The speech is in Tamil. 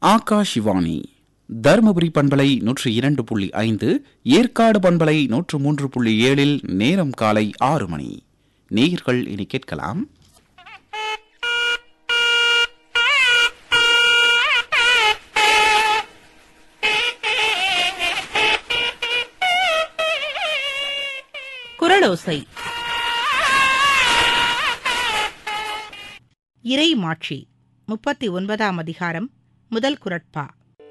ஆகாஷிவாணி தருமபுரி பண்பலை நூற்று இரண்டு புள்ளி ஐந்து ஏற்காடு பண்பலை நூற்று மூன்று புள்ளி ஏழில் நேரம் காலை ஆறு மணி நேயர்கள் இனி கேட்கலாம் குரலோசை இறை மாட்சி முப்பத்தி ஒன்பதாம் அதிகாரம் முதல் குரட்பா